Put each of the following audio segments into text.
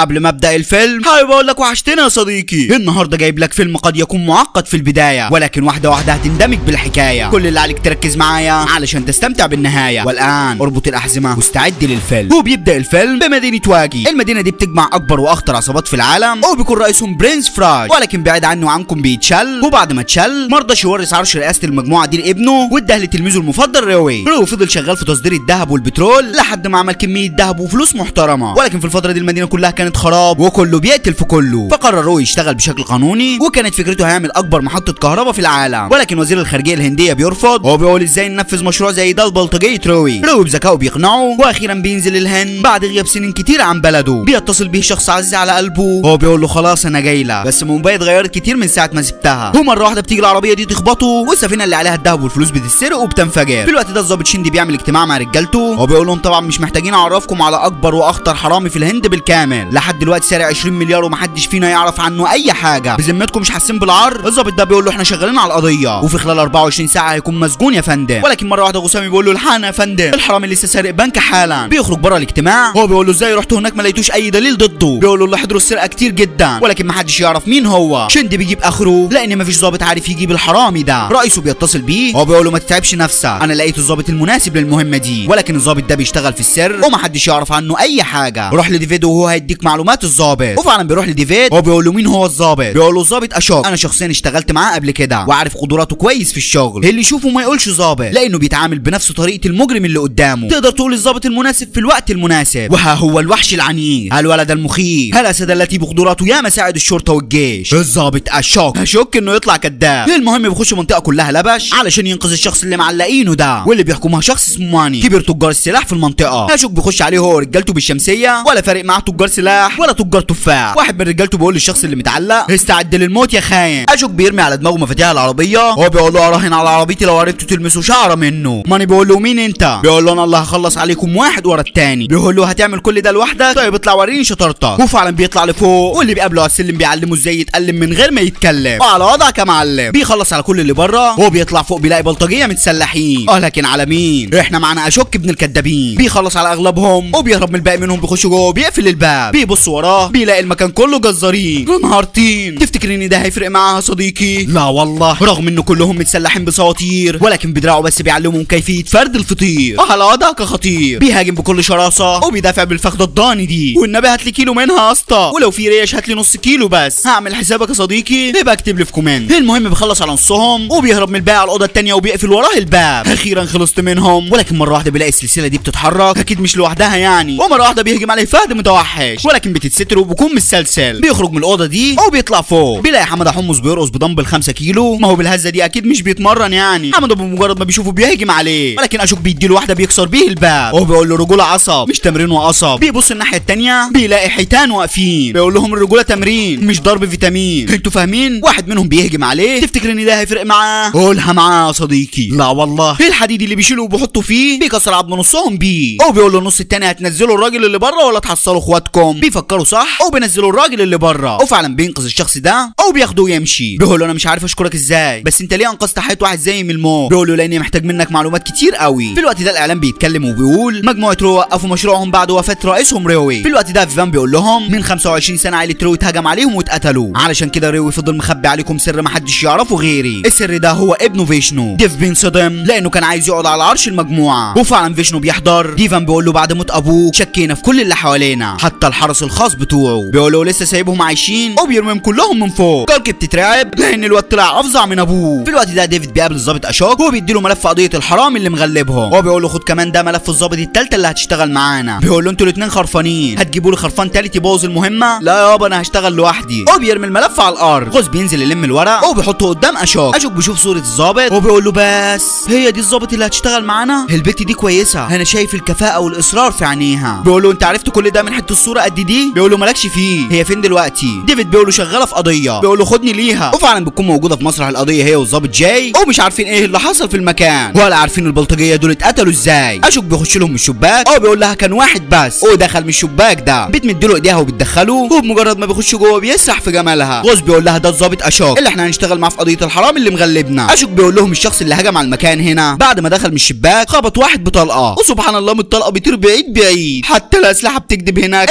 قبل ما ابدا الفيلم حابب اقول لك وحشتنا يا صديقي النهارده جايب لك فيلم قد يكون معقد في البدايه ولكن واحده واحده هتندمج بالحكايه كل اللي عليك تركز معايا علشان تستمتع بالنهايه والان اربط الاحزمه واستعد للفيلم وبيبدا الفيلم بمدينه واجي المدينه دي بتجمع اكبر واخطر عصابات في العالم وبيكون رئيسهم برنس فراج ولكن بعيد عنه وعنكم بيتشل وبعد ما اتشل مرضاش يورث عرش رئاسه المجموعه دي لابنه واداه لتلميذه المفضل روي روي فضل شغال في تصدير الذهب والبترول لحد ما عمل كميه ذهب وفلوس محترمه ولكن في الفتره دي المدينه كلها كانت خراب وكله بيقتل في كله فقرر روي يشتغل بشكل قانوني وكانت فكرته هيعمل اكبر محطه كهرباء في العالم ولكن وزير الخارجيه الهنديه بيرفض هو بيقول ازاي ننفذ مشروع زي ده لبلطجيه روي روي بذكائه بيقنعه واخيرا بينزل الهند بعد غياب سنين كتير عن بلده بيتصل بيه شخص عزيز على قلبه هو بيقول له خلاص انا جاي لك بس مومباي اتغيرت كتير من ساعه ما سبتها ومره واحده بتيجي العربيه دي تخبطه والسفينه اللي عليها الذهب والفلوس بتتسرق وبتنفجر في الوقت ده الظابط شيندي بيعمل اجتماع مع رجالته هو بيقول لهم طبعا مش محتاجين اعرفكم على اكبر واخطر حرامي في الهند بالكامل لحد دلوقتي سارق 20 مليار ومحدش فينا يعرف عنه اي حاجه بذمتكم مش حاسين بالعار الظابط ده بيقول له احنا شغالين على القضيه وفي خلال 24 ساعه هيكون مسجون يا فندم ولكن مره واحده غسامي بيقول له الحقنا يا فندم الحرامي لسه سارق بنك حالا بيخرج بره الاجتماع هو بيقول له ازاي رحت هناك ما لقيتوش اي دليل ضده بيقول له اللي حضروا السرقه كتير جدا ولكن محدش يعرف مين هو شندي بيجيب اخره لان مفيش ظابط عارف يجيب الحرامي ده رئيسه بيتصل بيه هو بيقول له ما تتعبش نفسك انا لقيت الظابط المناسب للمهمه دي ولكن الظابط ده بيشتغل في السر ومحدش يعرف عنه اي حاجه روح لديفيد وهو هيديك معلومات الظابط وفعلا بيروح لديفيد هو بيقول له مين هو الظابط بيقول له الظابط اشوك انا شخصيا اشتغلت معاه قبل كده وعارف قدراته كويس في الشغل اللي يشوفه ما يقولش ظابط لانه بيتعامل بنفس طريقه المجرم اللي قدامه تقدر تقول الظابط المناسب في الوقت المناسب وها هو الوحش العنيف الولد المخيف الاسد التي بقدراته ياما ساعد الشرطه والجيش الظابط اشوك اشك انه يطلع كذاب المهم بيخش منطقه كلها لبش علشان ينقذ الشخص اللي معلقينه ده واللي بيحكمها شخص اسمه ماني كبير تجار السلاح في المنطقه اشوك بيخش عليه هو ورجالته بالشمسيه ولا فارق معاه تجار سلاح ولا تجار تفاح واحد من رجالته بيقول للشخص اللي متعلق استعد للموت يا خاين اشوك بيرمي على دماغه مفاتيح العربيه هو بيقول له اراهن على عربيتي لو عرفتوا تلمسوا شعره منه ماني بيقول له مين انت بيقول له انا اللي هخلص عليكم واحد ورا التاني بيقول له هتعمل كل ده لوحدك طيب اطلع وريني شطارتك وفعلا بيطلع لفوق واللي بيقابله على السلم بيعلمه ازاي يتألم من غير ما يتكلم وعلى وضعك يا معلم بيخلص على كل اللي بره هو بيطلع فوق بيلاقي بلطجيه متسلحين اه لكن على مين احنا معانا اشك ابن الكدابين بيخلص على اغلبهم وبيهرب من الباقي منهم بيخش جوه وبيقفل الباب بيبص وراه بيلاقي المكان كله جزارين يا نهار طين تفتكر ان ده هيفرق معاه يا صديقي لا والله رغم ان كلهم متسلحين بسواطير ولكن بدراعه بس بيعلمهم كيفيه فرد الفطير وعلى وضعك خطير بيهاجم بكل شراسه وبيدافع بالفخده الضاني دي والنبي هات لي كيلو منها يا اسطى ولو في ريش هات لي نص كيلو بس هعمل حسابك يا صديقي يبقى اكتب لي في كومنت المهم بيخلص على نصهم وبيهرب من الباقي على الاوضه التانيه وبيقفل وراه الباب اخيرا خلصت منهم ولكن مره واحده بيلاقي السلسله دي بتتحرك اكيد مش لوحدها يعني ومره واحده بيهجم عليه فهد متوحش ولكن بتتستر وبيكون متسلسل بيخرج من الاوضه دي وبيطلع فوق بيلاقي حماده حمص بيرقص بدمبل 5 كيلو ما هو بالهزه دي اكيد مش بيتمرن يعني حماده بمجرد ما بيشوفه بيهجم عليه ولكن اشوك بيديله واحده بيكسر بيه الباب وهو بيقول له رجوله عصب مش تمرين وقصب بيبص الناحيه التانيه بيلاقي حيتان واقفين بيقول لهم الرجوله تمرين مش ضرب فيتامين انتوا فاهمين واحد منهم بيهجم عليه تفتكر ان ده هيفرق معاه قولها معاه يا صديقي لا والله ايه الحديد اللي بيشيله وبيحطه فيه بيكسر عظم نصهم بيه هو بيقول له النص التاني هتنزلوا الراجل اللي بره ولا تحصلوا اخواتكم بيفكروا صح او بينزلوا الراجل اللي بره وفعلا بينقذ الشخص ده او بياخده ويمشي بيقول له انا مش عارف اشكرك ازاي بس انت ليه انقذت حياه واحد زي من الموت بيقول له لاني محتاج منك معلومات كتير قوي في الوقت ده الاعلام بيتكلم وبيقول مجموعه رو وقفوا مشروعهم بعد وفاه رئيسهم ريوي في الوقت ده فيفان بيقول لهم من 25 سنه عائله رو اتهجم عليهم واتقتلوا علشان كده ريوي فضل مخبي عليكم سر محدش يعرفه غيري السر ده هو ابنه فيشنو ديف بينصدم لانه كان عايز يقعد على عرش المجموعه وفعلا فيشنو بيحضر ديفان بيقول له بعد موت ابوه شكينا في كل اللي حوالينا حتى الحرس الخاص بتوعه بيقول له لسه سايبهم عايشين وبيرميهم كلهم من فوق كارك بتترعب لان الواد طلع افظع من ابوه في الوقت ده ديفيد بيقابل الظابط اشوك وهو بيديله ملف قضيه الحرام اللي مغلبهم هو بيقول له خد كمان ده ملف الظابط التالتة اللي هتشتغل معانا بيقول له انتوا الاثنين خرفانين هتجيبوا لي خرفان تالت يبوظ المهمه لا يابا انا هشتغل لوحدي هو بيرمي الملف على الارض غوز بينزل يلم الورق وبيحطه قدام اشوك اشوك بيشوف صوره الظابط وبيقول له بس هي دي الظابط اللي هتشتغل معانا البت دي كويسه انا شايف الكفاءه والاصرار في عينيها بيقول له انت عرفت كل ده من حته الصوره قد دي بيقول له مالكش فيه هي فين دلوقتي ديفيد بيقول له شغاله في قضيه بيقول له خدني ليها وفعلا بتكون موجوده في مسرح القضيه هي والظابط جاي ومش عارفين ايه اللي حصل في المكان ولا عارفين البلطجيه دول اتقتلوا ازاي اشوك بيخش لهم من الشباك او بيقول لها كان واحد بس ودخل من الشباك ده بتمد له ايديها وبتدخله وبمجرد ما بيخش جوه بيسرح في جمالها غوز بيقول لها ده الظابط اشوك اللي احنا هنشتغل معاه في قضيه الحرام اللي مغلبنا اشوك بيقول لهم الشخص اللي هجم على المكان هنا بعد ما دخل من الشباك خبط واحد بطلقه وسبحان الله من الطلقه بيطير بعيد بعيد حتى الاسلحه بتكذب هناك المهم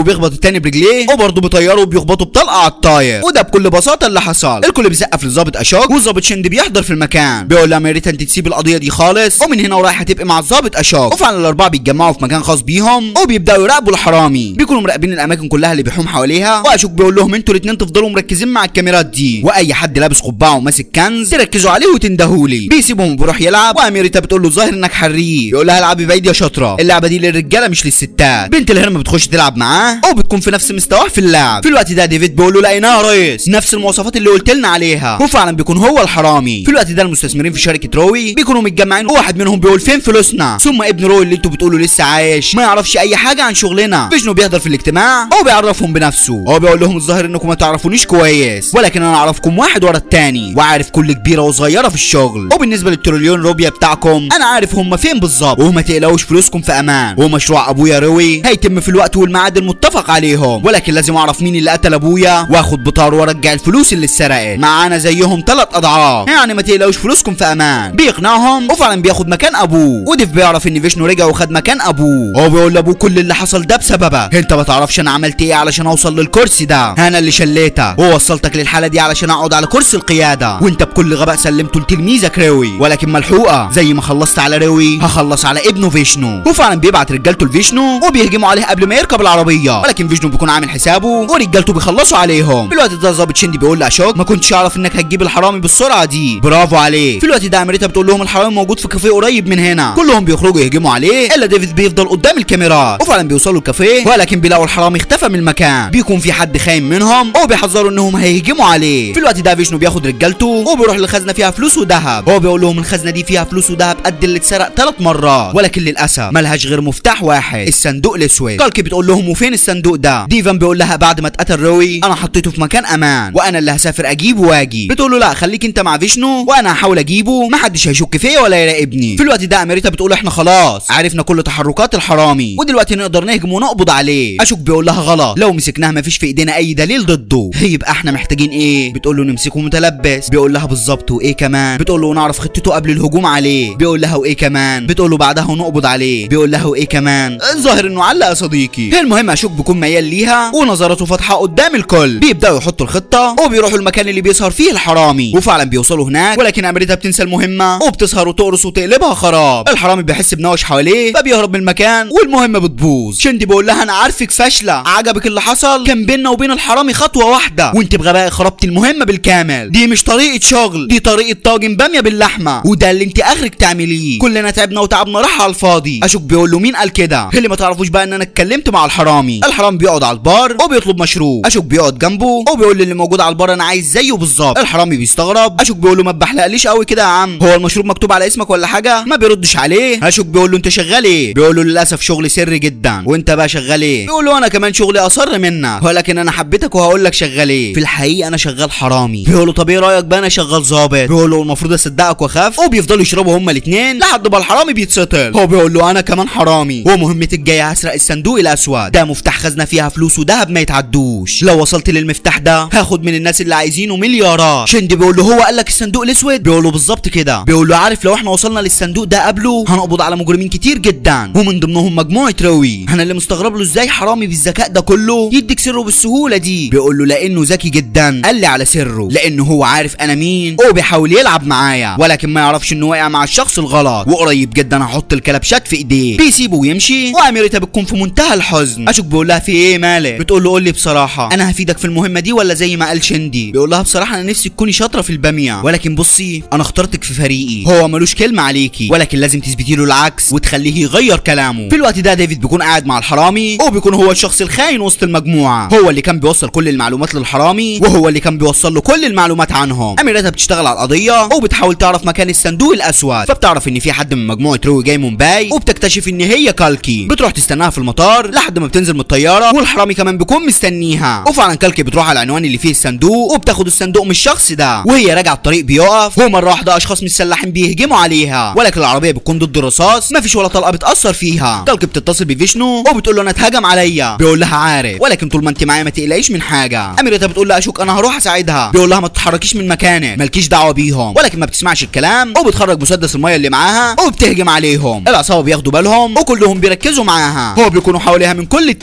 وبيخبط التاني برجليه وبرضه بيطيره وبيخبطه بطلقه على الطاير وده بكل بساطه اللي حصل الكل بيسقف للظابط اشوك والظابط شند بيحضر في المكان بيقول لها يا ريت انت تسيب القضيه دي خالص ومن هنا ورايح هتبقى مع الظابط اشوك وفعلا الاربعه بيتجمعوا في مكان خاص بيهم وبيبداوا يراقبوا الحرامي بيكونوا مراقبين الاماكن كلها اللي بيحوم حواليها واشوك بيقول لهم انتوا الاثنين تفضلوا مركزين مع الكاميرات دي واي حد لابس قبعه وماسك كنز تركزوا عليه وتندهولي بيسيبهم وبيروح يلعب واميريتا بتقول له ظاهر انك حريف يقول لها العبي بعيد يا شاطره اللعبه دي للرجاله مش للستات بنت الهرم بتخش تلعب معاه وبتكون في نفس مستواه في اللعب في الوقت ده ديفيد بيقول له لقيناها يا ريس نفس المواصفات اللي قلت لنا عليها وفعلا بيكون هو الحرامي في الوقت ده المستثمرين في شركه روي بيكونوا متجمعين وواحد منهم بيقول فين فلوسنا ثم ابن روي اللي انتوا بتقولوا لسه عايش ما يعرفش اي حاجه عن شغلنا فيجنو بيحضر في الاجتماع هو بيعرفهم بنفسه هو بيقول لهم الظاهر انكم ما تعرفونيش كويس ولكن انا اعرفكم واحد ورا التاني وعارف كل كبيره وصغيره في الشغل وبالنسبه للتريليون روبيا بتاعكم انا عارف هم فين بالظبط وما تقلقوش فلوسكم في امان ومشروع ابويا روي هيتم في الوقت والميعاد المتفق عليهم ولكن لازم اعرف مين اللي قتل ابويا واخد بطار وارجع الفلوس اللي اتسرقت معانا زيهم ثلاث اضعاف يعني ما تقلقوش فلوسكم في امان بيقنعهم وفعلا بياخد مكان ابوه وديف بيعرف ان فيشنو رجع وخد مكان ابوه هو بيقول لابوه كل اللي حصل ده بسببك انت ما تعرفش انا عملت ايه علشان اوصل للكرسي ده انا اللي شليتك ووصلتك للحاله دي علشان اقعد على كرسي القياده وانت بكل غباء سلمته لتلميذك روي ولكن ملحوقه زي ما خلصت على روي هخلص على ابنه فيشنو وفعلا بيبعت رجالته لفيشنو وبيهجموا عليه قبل ما يركب العربيه ولكن فيشنو بيكون عامل حسابه ورجالته بيخلصوا عليهم في الوقت ده ظابط شندي بيقول لاشوك ما كنتش اعرف انك هتجيب الحرامي بالسرعه دي برافو عليك في الوقت ده امريتا بتقول لهم الحرامي موجود في كافيه قريب من هنا كلهم بيخرجوا يهجموا عليه الا ديفيد بيفضل قدام الكاميرات وفعلا بيوصلوا الكافيه ولكن بيلاقوا الحرامي اختفى من المكان بيكون في حد خاين منهم وبيحذروا انهم هيهجموا عليه في الوقت ده فيشنو بياخد رجالته وبيروح للخزنه فيها فلوس وذهب هو بيقول لهم الخزنه دي فيها فلوس وذهب قد اللي اتسرق ثلاث مرات ولكن للاسف ملهاش غير مفتاح واحد الصندوق الاسود كالكي بتقول لهم وفين الصندوق ده ديفان بيقول لها بعد ما اتقتل روي انا حطيته في مكان امان وانا اللي هسافر اجيبه واجي بتقول له لا خليك انت مع فيشنو وانا هحاول اجيبه محدش هيشك فيا ولا يراقبني في الوقت ده اميريتا بتقول احنا خلاص عرفنا كل تحركات الحرامي ودلوقتي نقدر نهجم ونقبض عليه اشوك بيقول لها غلط لو مسكناه مفيش في ايدينا اي دليل ضده يبقى احنا محتاجين ايه بتقول له نمسكه متلبس بيقول لها بالظبط وايه كمان بتقول له نعرف خطته قبل الهجوم عليه بيقول لها وايه كمان بتقول له بعدها ونقبض عليه بيقول لها وايه كمان الظاهر انه علق يا صديقي المهم اشوك بيكون ميال ليها ونظراته فاتحه قدام الكل بيبداوا يحطوا الخطه وبيروحوا المكان اللي بيسهر فيه الحرامي وفعلا بيوصلوا هناك ولكن امريتا بتنسى المهمه وبتسهر وتقرص وتقلبها خراب الحرامي بيحس بنوش حواليه فبيهرب من المكان والمهمه بتبوظ شندي بيقول لها انا عارفك فاشله عجبك اللي حصل كان بيننا وبين الحرامي خطوه واحده وانت بغباء خربت المهمه بالكامل دي مش طريقه شغل دي طريقه طاجن باميه باللحمه وده اللي انت اخرك تعمليه كلنا تعبنا وتعبنا راح على الفاضي اشوك بيقول له مين قال كده اللي ما تعرفوش بقى ان انا اتكلمت مع الحرامي الحرامي بيقعد على البار وبيطلب مشروب اشوك بيقعد جنبه وبيقول اللي موجود على البار انا عايز زيه بالظبط الحرامي بيستغرب اشوك بيقول له ما تبحلقليش قوي كده يا عم هو المشروب مكتوب على اسمك ولا حاجه ما بيردش عليه اشوك بيقول له انت شغال ايه بيقول له للاسف شغلي سري جدا وانت بقى شغال ايه بيقول له انا كمان شغلي اصر منك ولكن انا حبيتك وهقول لك شغال ايه في الحقيقه انا شغال حرامي بيقول له طب ايه رايك بقى انا شغال ظابط بيقول له المفروض اصدقك واخاف وبيفضلوا يشربوا هما الاثنين لحد ما الحرامي بيتسطل هو بيقول له انا كمان حرامي ومهمتي الجايه هسرق الصندوق الاسود ده مفتاح خزنه فيها فلوس وذهب ما يتعدوش لو وصلت للمفتاح ده هاخد من الناس اللي عايزينه مليارات شندي بيقول له هو قال لك الصندوق الاسود بيقول له بالظبط كده بيقول له عارف لو احنا وصلنا للصندوق ده قبله هنقبض على مجرمين كتير جدا ومن ضمنهم مجموعه روي انا اللي مستغرب له ازاي حرامي بالذكاء ده كله يديك سره بالسهوله دي بيقول له لانه ذكي جدا قال لي على سره لانه هو عارف انا مين وبيحاول يلعب معايا ولكن ما يعرفش انه واقع مع الشخص الغلط وقريب جدا هحط الكلبشات في ايديه بيسيبه ويمشي واميريتا بتكون في منتهى الحزن اشوك بيقول لها في ايه مالك بتقول له قول لي بصراحه انا هفيدك في المهمه دي ولا زي ما قال شندي بيقول لها بصراحه انا نفسي تكوني شاطره في الباميه ولكن بصي انا اخترتك في فريقي هو ملوش كلمه عليكي ولكن لازم تثبتي له العكس وتخليه يغير كلامه في الوقت ده ديفيد بيكون قاعد مع الحرامي وبيكون هو الشخص الخاين وسط المجموعه هو اللي كان بيوصل كل المعلومات للحرامي وهو اللي كان بيوصل له كل المعلومات عنهم اميرتها بتشتغل على القضيه وبتحاول تعرف مكان الصندوق الاسود فبتعرف ان في حد من مجموعه روي جاي مومباي وبتكتشف ان هي كالكي بتروح تستناها في المطار لحد ما بتنزل من الطياره والحرامي كمان بيكون مستنيها وفعلا كالكي بتروح على العنوان اللي فيه الصندوق وبتاخد الصندوق من الشخص ده وهي راجعه الطريق بيقف ومره واحده اشخاص مسلحين بيهجموا عليها ولكن العربيه بتكون ضد الرصاص مفيش ولا طلقه بتاثر فيها كالكي بتتصل بفيشنو وبتقول له انا اتهجم عليا بيقول لها عارف ولكن طول ما انت معايا ما تقلقيش من حاجه اميرتها بتقول لها اشوك انا هروح اساعدها بيقول لها ما تتحركيش من مكانك مالكيش دعوه بيهم ولكن ما بتسمعش الكلام وبتخرج مسدس الميه اللي معاها وبتهجم عليهم العصابه بياخدوا بالهم وكلهم بيركزوا معاها هو بيكونوا حواليها من كل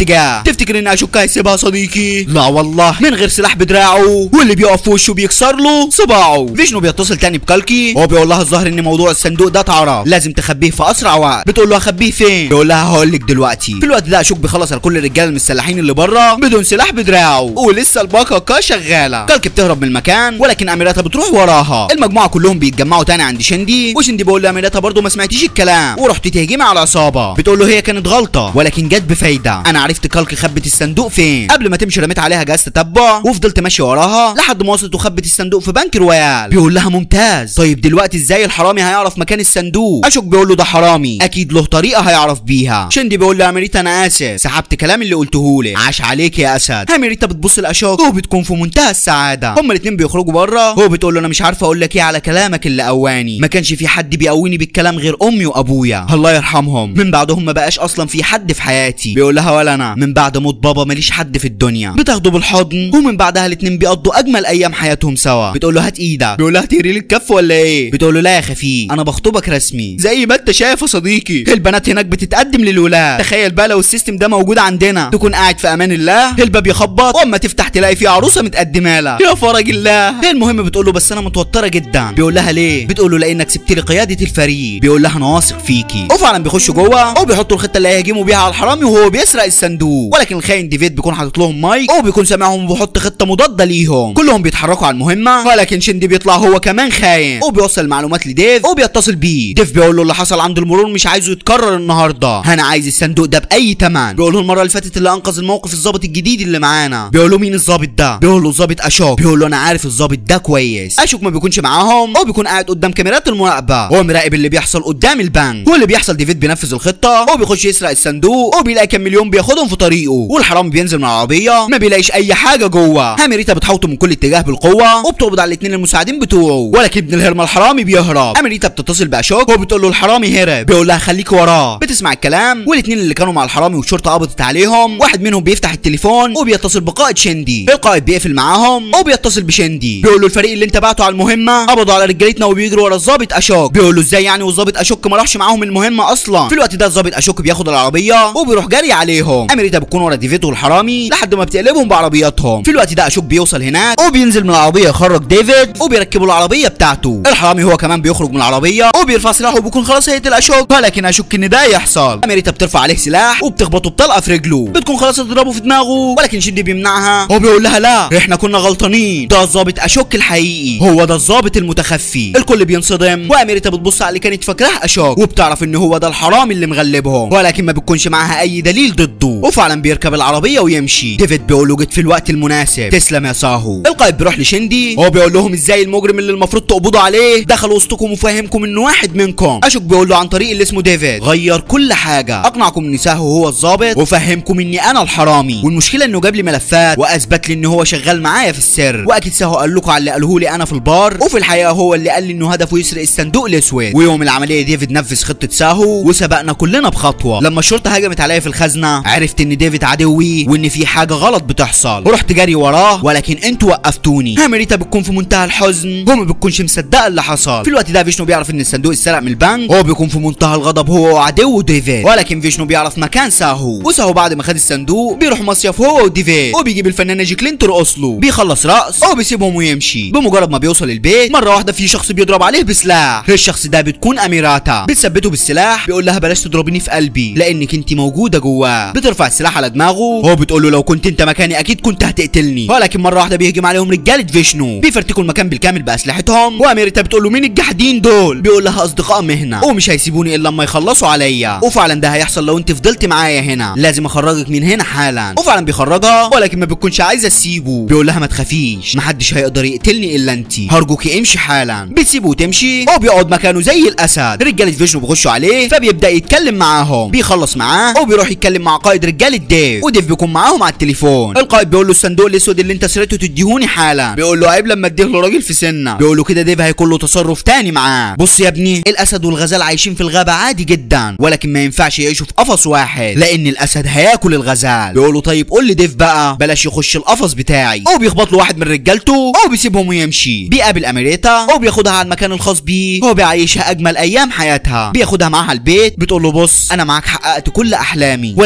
اتجاه تفتكر ان اشوك هيسيبها يا صديقي لا والله من غير سلاح بدراعه واللي بيقف في وشه بيكسر له صباعه فيشنو بيتصل تاني بكالكي هو بيقول لها الظاهر ان موضوع الصندوق ده اتعرف لازم تخبيه في اسرع وقت بتقول له هخبيه فين بيقول لها هقول لك دلوقتي في الوقت ده اشوك بيخلص على كل الرجاله المسلحين اللي بره بدون سلاح بدراعه ولسه الباكا شغاله كالكي بتهرب من المكان ولكن اميراتها بتروح وراها المجموعه كلهم بيتجمعوا تاني عند شندي وشندي بيقول لاميراتها برضه ما سمعتيش الكلام ورحت تهجمي على العصابه بتقول له هي كانت غلطه ولكن جت بفايده انا عرفت كالكي خبت الصندوق فين قبل ما تمشي رميت عليها جهاز تتبع وفضلت ماشي وراها لحد ما وصلت وخبت الصندوق في بنك رويال بيقول لها ممتاز طيب دلوقتي ازاي الحرامي هيعرف مكان الصندوق اشوك بيقول له ده حرامي اكيد له طريقه هيعرف بيها شندي بيقول له اميريتا انا اسف سحبت كلام اللي قلته لك عاش عليك يا اسد اميريتا بتبص لاشوك وبتكون في منتهى السعاده هما الاتنين بيخرجوا بره هو بتقول له انا مش عارفه اقول لك ايه على كلامك اللي قواني ما كانش في حد بيقويني بالكلام غير امي وابويا الله يرحمهم من بعدهم ما بقاش اصلا في حد في حياتي بيقول لها ولا انا من بعد موت بابا ماليش حد في الدنيا بتاخده بالحضن ومن بعدها الاتنين بيقضوا اجمل ايام حياتهم سوا بتقول له هات ايدك بيقول لها تقري لي الكف ولا ايه بتقول له لا يا خفيف انا بخطبك رسمي زي ما انت شايف يا صديقي البنات هناك بتتقدم للولاد تخيل بقى لو السيستم ده موجود عندنا تكون قاعد في امان الله الباب يخبط واما تفتح تلاقي في عروسه متقدمه لك يا فرج الله المهم بتقول له بس انا متوتره جدا بيقول لها ليه بتقول له لانك سبت لي قياده الفريق بيقول لها انا واثق فيكي وفعلا بيخشوا جوه وبيحطوا الخطه اللي هيهاجموا بيها على الحرامي وهو بيسرق الصندوق ولكن الخاين ديفيد بيكون حاطط لهم مايك وبيكون سامعهم وبيحط خطه مضاده ليهم كلهم بيتحركوا على المهمه ولكن شندي بيطلع هو كمان خاين وبيوصل المعلومات لديف وبيتصل بيه ديف بيقول له اللي حصل عند المرور مش عايزه يتكرر النهارده انا عايز الصندوق ده باي ثمن بيقول له المره اللي فاتت اللي انقذ الموقف الظابط الجديد اللي معانا بيقول له مين الظابط ده بيقول له الظابط اشوك بيقول له انا عارف الظابط ده كويس اشوك ما بيكونش معاهم هو بيكون قاعد قدام كاميرات المراقبه هو مراقب اللي بيحصل قدام البنك واللي بيحصل ديفيد بينفذ الخطه وبيخش يسرق الصندوق وبيلاقي كام مليون بياخدهم في طريقه والحرامي بينزل من العربيه ما بيلاقيش اي حاجه جوه اميريتا بتحوطه من كل اتجاه بالقوه وبتقبض على الاثنين المساعدين بتوعه ولكن ابن الهرمه الحرامي بيهرب اميريتا بتتصل باشوك وبتقول له الحرامي هرب بيقول لها خليك وراه بتسمع الكلام والاثنين اللي كانوا مع الحرامي والشرطه قبضت عليهم واحد منهم بيفتح التليفون وبيتصل بقائد شندي القائد بيقفل معاهم وبيتصل بشندي بيقول له الفريق اللي انت بعته على المهمه قبضوا على رجالتنا وبيجروا ورا الظابط اشوك بيقول له ازاي يعني والظابط اشوك ما راحش معاهم المهمه اصلا في الوقت ده الظابط اشوك بياخد العربيه وبيروح جري عليهم اميريتا بتكون ورا ديفيد والحرامي لحد ما بتقلبهم بعربياتهم في الوقت ده اشوك بيوصل هناك وبينزل من العربيه يخرج ديفيد وبيركبوا العربيه بتاعته الحرامي هو كمان بيخرج من العربيه وبيرفع سلاحه وبيكون خلاص هيقتل اشوك ولكن اشك ان ده يحصل اميريتا بترفع عليه سلاح وبتخبطه بطلقه في رجله بتكون خلاص تضربه في دماغه ولكن شدي بيمنعها هو بيقول لها لا احنا كنا غلطانين ده الظابط اشوك الحقيقي هو ده الظابط المتخفي الكل بينصدم واميريتا بتبص على اللي كانت فاكراه اشوك وبتعرف ان هو ده الحرامي اللي مغلبهم ولكن ما بتكونش معاها اي دليل ضده وفعلا بيركب العربيه ويمشي ديفيد بيقول له جيت في الوقت المناسب تسلم يا صاحو القائد بيروح لشندي هو بيقول لهم ازاي المجرم اللي المفروض تقبضوا عليه دخل وسطكم وفهمكم انه واحد منكم اشوك بيقول له عن طريق اللي اسمه ديفيد غير كل حاجه اقنعكم ان ساهو هو الظابط وفهمكم اني انا الحرامي والمشكله انه جاب لي ملفات واثبت لي ان هو شغال معايا في السر واكيد ساهو قال لكم على اللي قاله لي انا في البار وفي الحقيقه هو اللي قال لي انه هدفه يسرق الصندوق الاسود ويوم العمليه ديفيد نفذ خطه ساهو وسبقنا كلنا بخطوه لما الشرطه هجمت عليا في الخزنه عرفت ان ديفيد عدوي وان في حاجه غلط بتحصل ورحت جري وراه ولكن انتوا وقفتوني هامريتا بتكون في منتهى الحزن هو ما بتكونش مصدقه اللي حصل في الوقت ده فيشنو بيعرف ان الصندوق اتسرق من البنك هو بيكون في منتهى الغضب هو وعدوه ديفيد ولكن فيشنو بيعرف مكان ساهو وساهو بعد ما خد الصندوق بيروح مصيف هو وديفيد وبيجيب الفنانه جيكلين ترقص له بيخلص رقص هو بيسيبهم ويمشي بمجرد ما بيوصل البيت مره واحده في شخص بيضرب عليه بسلاح الشخص ده بتكون اميراتا بتثبته بالسلاح بيقول لها بلاش تضربيني في قلبي لانك انت موجوده جواه بترفع السلاح على دماغه هو بتقول له لو كنت انت مكاني اكيد كنت هتقتلني ولكن مره واحده بيهجم عليهم رجاله فيشنو بيفرتكوا المكان بالكامل باسلحتهم واميرتا بتقول له مين الجحدين دول بيقول لها اصدقاء مهنه ومش هيسيبوني الا لما يخلصوا عليا وفعلا ده هيحصل لو انت فضلت معايا هنا لازم اخرجك من هنا حالا وفعلا بيخرجها ولكن ما بتكونش عايزه تسيبه بيقول لها ما تخافيش محدش هيقدر يقتلني الا انت هرجوكي امشي حالا بتسيبه وتمشي هو بيقعد مكانه زي الاسد رجاله فيشنو بيخشوا عليه فبيبدا يتكلم معاهم بيخلص معاه وبيروح يتكلم مع قائد رجاله ديف وديف بيكون معاهم على التليفون القائد بيقول له الصندوق الاسود اللي انت سرقته تديهوني حالا بيقول له عيب لما اديه لراجل في سنه بيقول له كده ديف هيكون له تصرف تاني معاه بص يا ابني الاسد والغزال عايشين في الغابه عادي جدا ولكن ما ينفعش يعيشوا في قفص واحد لان الاسد هياكل الغزال بيقول له طيب قول لي ديف بقى بلاش يخش القفص بتاعي هو بيخبط له واحد من رجالته هو بيسيبهم ويمشي بيقابل اميريتا هو بياخدها على المكان الخاص بيه هو بيعيشها اجمل ايام حياتها بياخدها معاها البيت بتقول له بص انا معاك حققت كل احلامي ولكن شغلانه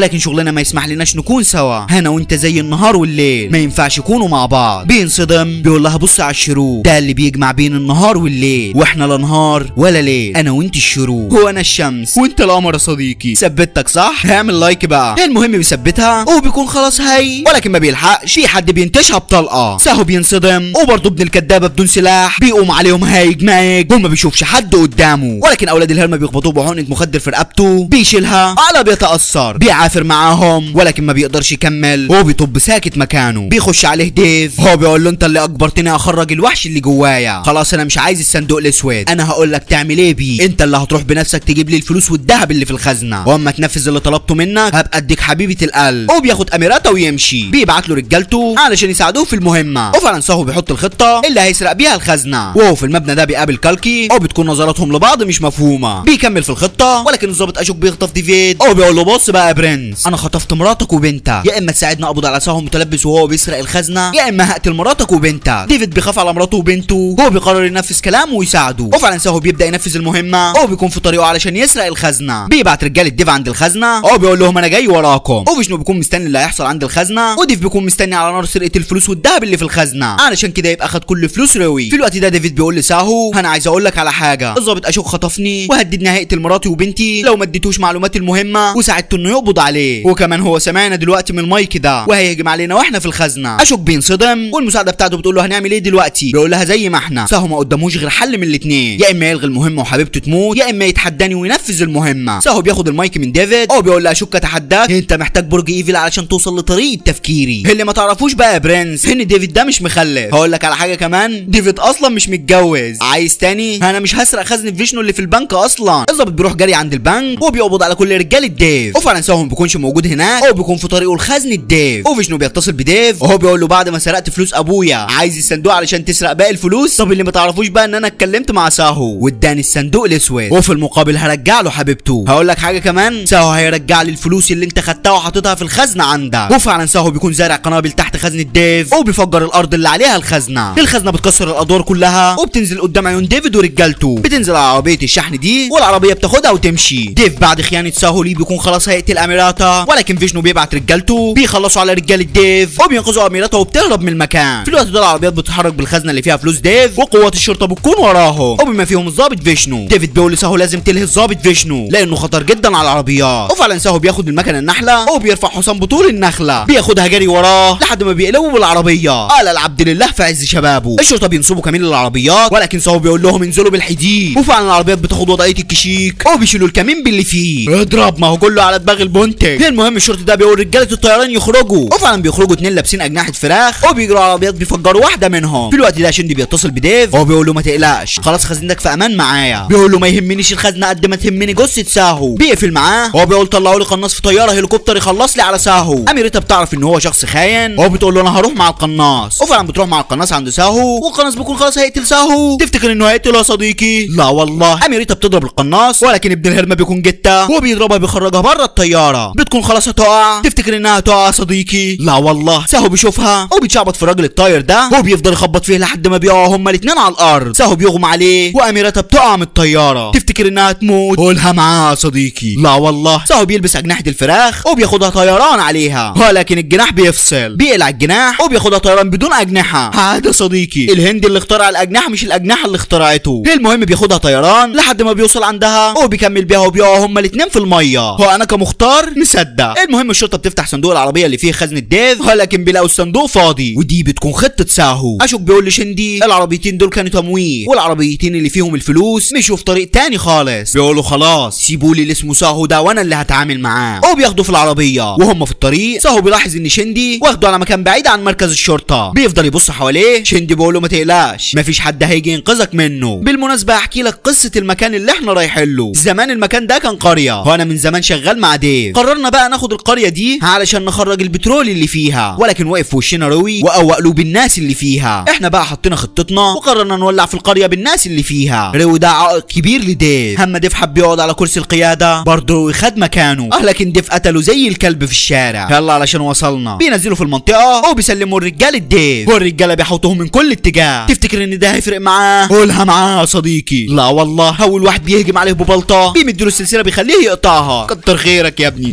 ربنا ما يسمح لناش نكون سوا انا وانت زي النهار والليل ما ينفعش يكونوا مع بعض بينصدم بيقول لها بص على الشروق ده اللي بيجمع بين النهار والليل واحنا لا نهار ولا ليل انا وانت الشروق هو انا الشمس وانت القمر يا صديقي ثبتك صح اعمل لايك بقى المهم بيثبتها وبيكون خلاص هي ولكن ما بيلحقش في حد بينتشها بطلقه سهو بينصدم وبرضه ابن الكدابه بدون سلاح بيقوم عليهم هايج مايج وما بيشوفش حد قدامه ولكن اولاد الهرمه بيخبطوه بعقنه مخدر في رقبته بيشيلها على بيتاثر بيعافر معاهم ولكن ما بيقدرش يكمل هو بيطب ساكت مكانه بيخش عليه ديف هو بيقول له انت اللي اجبرتني اخرج الوحش اللي جوايا خلاص انا مش عايز الصندوق الاسود انا هقول لك تعمل ايه بيه انت اللي هتروح بنفسك تجيب لي الفلوس والذهب اللي في الخزنه واما تنفذ اللي طلبته منك هبقى اديك حبيبه القلب هو بياخد اميراته ويمشي بيبعت له رجالته علشان يساعدوه في المهمه وفعلا ساهو بيحط الخطه اللي هيسرق بيها الخزنه وهو في المبنى ده بيقابل كالكي او بتكون نظراتهم لبعض مش مفهومه بيكمل في الخطه ولكن الضابط اشوك بيخطف ديفيد او بيقول له بص بقى يا برنس انا خطفت مراتك وبنتك يا اما تساعدني اقبض على ساهو متلبس وهو بيسرق الخزنه يا اما هقتل مراتك وبنتك ديفيد بيخاف على مراته وبنته هو بيقرر ينفذ كلامه ويساعده وفعلا ساهو بيبدا ينفذ المهمه هو بيكون في طريقه علشان يسرق الخزنه بيبعت رجاله ديف عند الخزنه هو بيقول لهم انا جاي وراكم وفيشنو بيكون مستني اللي هيحصل عند الخزنه وديف بيكون مستني على نار سرقه الفلوس والذهب اللي في الخزنه علشان كده يبقى خد كل فلوس روي في الوقت ده ديفيد بيقول لساهو انا عايز اقول لك على حاجه الظابط اشوك خطفني وهددني هيقتل مراتي وبنتي لو ما اديتوش معلومات المهمه وساعدته انه يقبض عليه وكمان هو سمعنا دلوقتي من المايك ده وهيهجم علينا واحنا في الخزنه اشوك بينصدم والمساعده بتاعته بتقول له هنعمل ايه دلوقتي بيقول لها زي ما احنا ساهو ما قداموش غير حل من الاثنين يا اما يلغي المهمه وحبيبته تموت يا اما يتحداني وينفذ المهمه ساهو بياخد المايك من ديفيد هو بيقول لها اشوك اتحداك انت محتاج برج ايفل علشان توصل لطريقه تفكيري اللي ما تعرفوش بقى يا برنس ان ديفيد ده مش مخلف هقول لك على حاجه كمان ديفيد اصلا مش متجوز عايز تاني انا مش هسرق خزنه فيشنو اللي في البنك اصلا الظابط بيروح جري عند البنك وبيقبض على كل رجاله ديف وفعلا ساهو ما بيكونش موجود هناك هو بيكون في طريقه لخزنه ديف وفيشنو بيتصل بديف وهو بيقول له بعد ما سرقت فلوس ابويا عايز الصندوق علشان تسرق باقي الفلوس طب اللي ما تعرفوش بقى ان انا اتكلمت مع ساهو واداني الصندوق الاسود وفي المقابل هرجع له حبيبته هقول لك حاجه كمان ساهو هيرجع لي الفلوس اللي انت خدتها وحاططها في الخزنه عندك وفعلا ساهو بيكون زارع قنابل تحت خزنه ديف وبيفجر الارض اللي عليها الخزنه الخزنه بتكسر الادوار كلها وبتنزل قدام عيون ديفيد ورجالته بتنزل على عربيه الشحن دي والعربيه بتاخدها وتمشي ديف بعد خيانه ساهو ليه بيكون خلاص هيقتل اميراتا ولكن فيشنو بيبعت رجالته بيخلصوا على رجاله ديف وبينقذوا اميراتا وبتهرب من المكان في الوقت ده العربيات بتتحرك بالخزنه اللي فيها فلوس ديف وقوات الشرطه بتكون وراهم وبما فيهم الضابط فيشنو ديفيد بيقول لساهو لازم تلهي الضابط فيشنو لانه خطر جدا على العربيات وفعلا ساهو بياخد المكنه النحله وبيرفع حسام بطول النخله بياخدها جري وراه لحد ما بيقلبوا بالعربيه قال العبد لله في عز شبابه الشرطه بينصبوا كمين للعربيات ولكن ساهو بيقول لهم انزلوا بالحديد وفعلا العربيات بتاخد وضعيه الكشيك وبيشيلوا الكمين باللي فيه اضرب ما هو كله على دماغ المنتج المهم الشرطي ده بيقول رجاله الطيران يخرجوا وفعلا بيخرجوا اتنين لابسين اجنحه فراخ وبيجروا على العربيات بيفجروا واحده منهم في الوقت ده شندي بيتصل بديف هو بيقول له ما تقلقش خلاص خزينتك في امان معايا بيقول له ما يهمنيش الخزنه قد ما تهمني جثه ساهو بيقفل معاه هو بيقول طلعوا لي قناص في طياره هليكوبتر يخلص لي على ساهو اميرتها بتعرف ان هو شخص خاين هو بتقول له انا هروح مع القناص وفعلا بتروح مع القناص عند ساهو والقناص بيكون خلاص هيقتل ساهو تفتكر انه هيقتله يا صديقي لا والله اميرتها بتضرب القناص ولكن ابن الهرمه بيكون جته وبيضربها بيخرجها بره الطياره بتكون خلاص هتقع تفتكر انها هتقع يا صديقي لا والله ساهو بيشوفها وبيتشعبط في الراجل الطاير ده هو بيفضل يخبط فيه لحد ما بيقعوا هما الاثنين على الارض ساهو بيغمى عليه واميرتها بتقع من الطياره تفتكر انها تموت قولها معاه يا صديقي لا والله ساهو بيلبس اجنحه الفراخ وبياخدها طيران عليها ولكن الجناح بيفصل بيقلع الجناح وبياخدها طيران بدون اجنحه هذا صديقي الهندي اللي اخترع الاجنحه مش الاجنحه اللي اخترعته المهم بياخدها طيران لحد ما بيوصل عندها وبيكمل بيها وبيقعوا هما الاثنين في الميه هو انا كمختار مصدق المهم الشرطه بتفتح صندوق العربيه اللي فيه خزنه ديف ولكن بيلاقوا الصندوق فاضي ودي بتكون خطه ساهو اشوك بيقول لشندي العربيتين دول كانوا تمويه والعربيتين اللي فيهم الفلوس مشوا في طريق تاني خالص بيقولوا خلاص سيبوا لي اللي اسمه ساهو ده وانا اللي هتعامل معاه وبياخدوا في العربيه وهم في الطريق ساهو بيلاحظ ان شندي واخده على مكان بعيد عن مركز الشرطه بيفضل يبص حواليه شندي بيقول له ما تقلقش مفيش حد هيجي ينقذك منه بالمناسبه احكي لك قصه المكان اللي احنا رايحين له زمان المكان ده كان قريه وانا من زمان شغال مع ديف قررنا بقى ناخد القريه دي علشان نخرج البترول اللي فيها ولكن وقف في وشنا روي وقوى قلوب الناس اللي فيها احنا بقى حطينا خطتنا وقررنا نولع في القريه بالناس اللي فيها روي ده عائق كبير لديف اما ديف حب يقعد على كرسي القياده برضه روي خد مكانه اه لكن ديف قتله زي الكلب في الشارع يلا علشان وصلنا بينزلوا في المنطقه وبيسلموا الرجاله الديف والرجاله بيحوطوهم من كل اتجاه تفتكر ان ده هيفرق معاه قولها معاه يا صديقي لا والله اول واحد بيهجم عليه ببلطه بيمد له السلسله بيخليه يقطعها كتر خيرك يا ابني بيخش عليه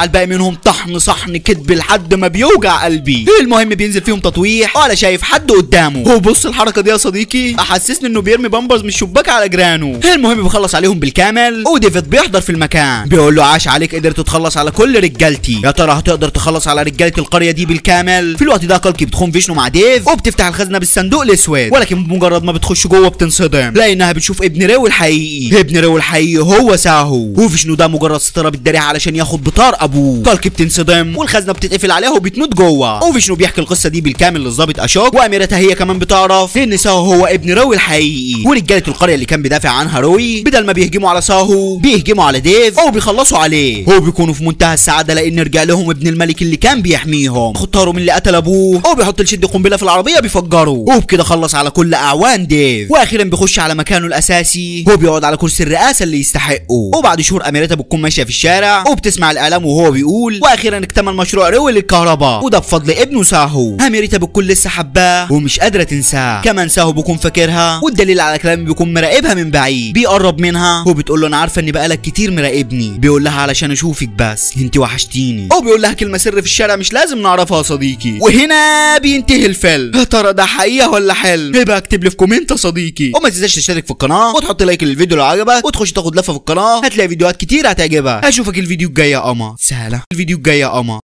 الباقي منهم طحن صحن كدب لحد ما بيوجع قلبي المهم بينزل فيهم تطويح ولا شايف حد قدامه هو بص الحركه دي يا صديقي احسسني انه بيرمي بامبرز من الشباك على جيرانه المهم بيخلص عليهم بالكامل وديفيد بيحضر في المكان بيقول له عاش عليك قدرت تخلص على كل رجالتي يا ترى هتقدر تخلص على رجاله القريه دي بالكامل في الوقت ده كالكي بتخون فيشنو مع ديف وبتفتح الخزنه بالصندوق الاسود ولكن بمجرد ما بتخش جوه بتنصدم لانها بتشوف ابن ريو الحقيقي ابن ريو الحقيقي هو ساهو وفيشنو ده مجرد ستاره بتداريها علشان ياخد بطار ابوه كالكي بتنصدم والخزنه بتتقفل عليها وبتموت جوه وفيشنو بيحكي القصه دي بالكامل للظابط اشوك واميرتها هي كمان بتعرف ان ساهو هو ابن روي الحقيقي ورجاله القريه اللي كان بيدافع عنها روي بدل ما بيهجموا على ساهو بيهجموا على ديف او بيخلصوا عليه هو بيكونوا في منتهى السعاده لان رجع لهم ابن الملك اللي كان بيحميهم اختاروا من اللي قتل ابوه او بيحط لشد قنبله في العربيه بيفجره وبكده خلص على كل اعوان ديف واخيرا بيخش على مكانه الاساسي هو بيقعد على كرسي الرئاسه اللي يستحقه وبعد شهور اميرتها بتكون ماشيه في الشارع وبتسمع الاعلام وهو بيقول واخيرا اكتمل مشروع روي للكهرباء وده بفضل ابنه ساهو اميرتها بتكون لسه حباه ومش قادره تنساه كمان ساهو بيكون فاكرها والدليل على كلامي بيكون مراقبها من بعيد بيقرب منها وبتقول له انا عارفه اني بقالك كتير مراقبني بيقول لها علشان اشوفك بس انت وحشتيني او بيقول لها كلمه سر في الشارع مش لازم نعرفها يا صديقي وهنا بينتهي الفيلم يا ترى ده حقيقه ولا حلم يبقى اكتب لي في كومنت يا صديقي وما تنساش تشترك في القناه وتحط لايك للفيديو لو عجبك وتخش تاخد لفه في القناه هتلاقي فيديوهات كتير هتعجبك اشوفك الفيديو الجاي يا قمر سهله الفيديو الجاي يا قمر